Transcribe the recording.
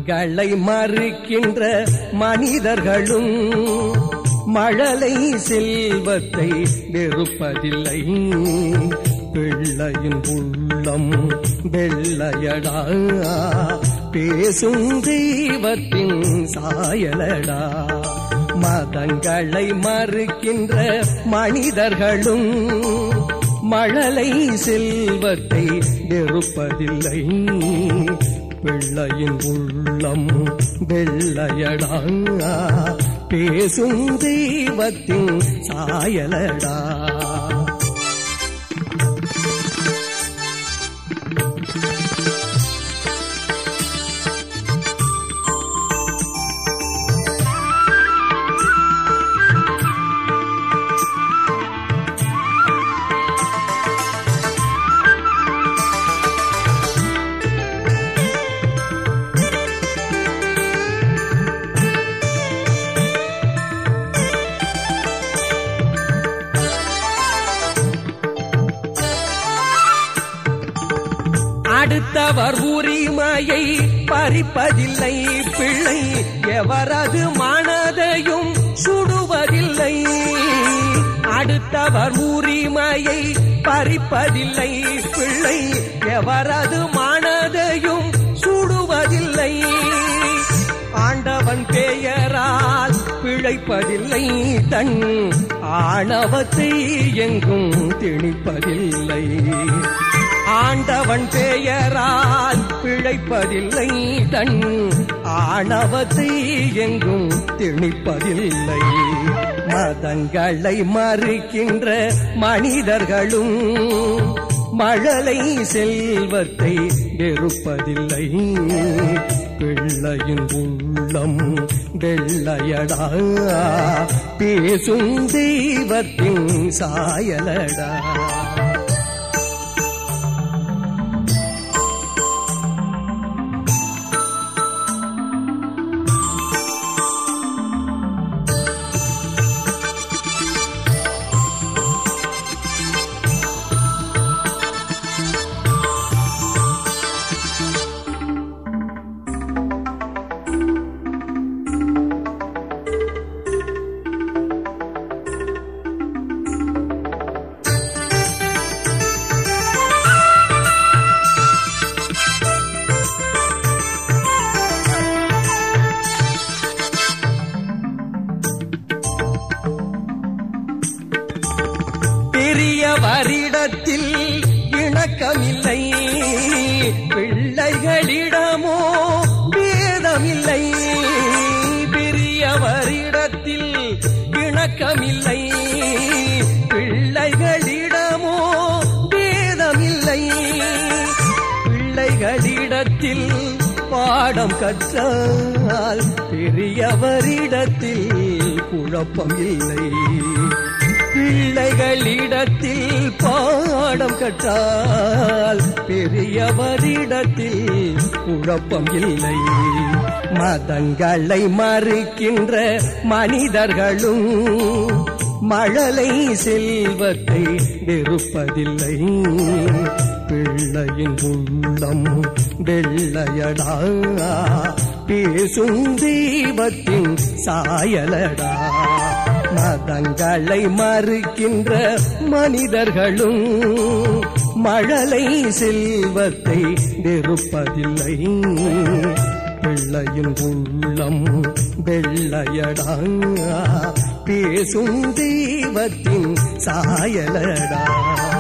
மதங்களை மறுக்கின்ற மனிதர்களும் மழலை செல்வத்தை வெறுப்பதில்லை பிள்ளையின் உள்ளம் வெள்ளையடா பேசும் தெய்வத்தின் சாயலடா மதங்களை மறுக்கின்ற மனிதர்களும் மழலை செல்வத்தை வெறுப்பதில்லை பிள்ளையின் உள்ளம் வெள்ளையடா பேசும் தெய்வத்தின் சாயலடா அடுத்தவர் உரிமையை பறிப்பதில்லை பிள்ளை எவரது மனதையும் சுடுவதில்லை அடுத்தவர் உரிமையை பறிப்பதில்லை பிள்ளை எவரது மனதையும் சுடுவதில்லை ஆண்டவன் பெயரால் பிழைப்பதில்லை தன் ஆணவத்தை எங்கும் திணிப்பதில்லை ஆண்டவன் பெயரால் பிழைப்பதில்லை தன் ஆணவத்தை எங்கும் திணிப்பதில்லை மதங்களை மறுக்கின்ற மனிதர்களும் மழலை செல்வத்தை வெறுப்பதில்லை பிள்ளையின் உள்ளம் வெள்ளையடா பேசும் தெய்வத்தின் சாயலடா பெரியவரிடத்தில் இணக்கமில்லை பிள்ளைகளிடமோ வேதமில்லை பெரியவரிடத்தில் இணக்கமில்லை பிள்ளைகளிடமோ வேதமில்லை பிள்ளைகளிடத்தில் பாடம் கற்றால் பெரியவரிடத்தில் குழப்பம் இல்லை பிள்ளைகளிடத்தில் பாடம் கற்றால் பெரியவரிடத்தில் குழப்பம் இல்லை மதங்களை மறுக்கின்ற மனிதர்களும் மழலை செல்வத்தை வெறுப்பதில்லை பிள்ளையின் உள்ளம் வெள்ளையடா பேசும் தெய்வத்தின் சாயலடா மதங்களை மறுக்கின்ற மனிதர்களும் மழலை செல்வத்தை வெறுப்பதில்லை பிள்ளையின் உள்ளம் வெள்ளையடா பேசும் தெய்வத்தின் சாயலடா